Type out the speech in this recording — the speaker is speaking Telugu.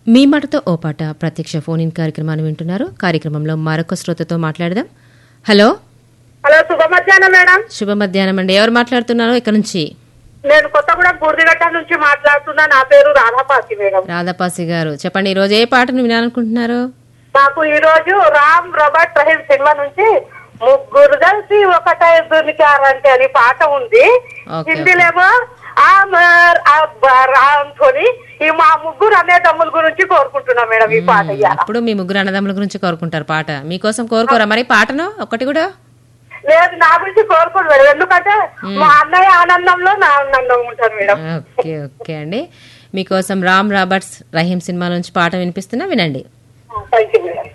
మీ మాటతో ఓ పాట ప్రత్యక్ష ఫోన్ ఇన్ కార్యక్రమాన్ని వింటున్నారు కార్యక్రమంలో మరొక శ్రోతతో మాట్లాడదాం హలో హలో శుభ మధ్యాహ్నం మేడం శుభ మధ్యాహ్నం అండి ఎవరు మాట్లాడుతున్నారో ఇక్కడ నుంచి నేను కొత్తగూడెం బూర్దిగట్ట నుంచి మాట్లాడుతున్నా నా పేరు రాధాపాసి మేడం రాధాపాసి గారు చెప్పండి ఈ రోజు ఏ పాటను వినాలనుకుంటున్నారు మాకు ఈ రోజు రామ్ రాబర్ట్ రహీం సినిమా నుంచి ముగ్గురు కలిసి ఒకటై దునికారంటే అని పాట ఉంది ఓకే, హిందీలేమో ఆమర్ అక్బర్ ఆంథోని ఈ మా ముగ్గురు అన్నదమ్ముల గురించి కోరుకుంటున్నాం మేడం ఈ పాట ఇయ్యాల ఇప్పుడు మీ ముగ్గురు అన్నదమ్ముల గురించి కోరుకుంటారు పాట మీకోసం కోరుకోరా మరి పాటను ఒకటి కూడా లేదు నా గురించి కోరుకోరు మేడం ఎందుకంటే మా అన్నయ్య ఆనందంలో నా ఆనందం ఉంటాను మేడం ఓకే ఓకే అండి మీకోసం రామ్ రాబర్ట్స్ రహీం సినిమా నుంచి పాట వినిపిస్తున్నా వినండి థ్యాంక్ యూ మేడం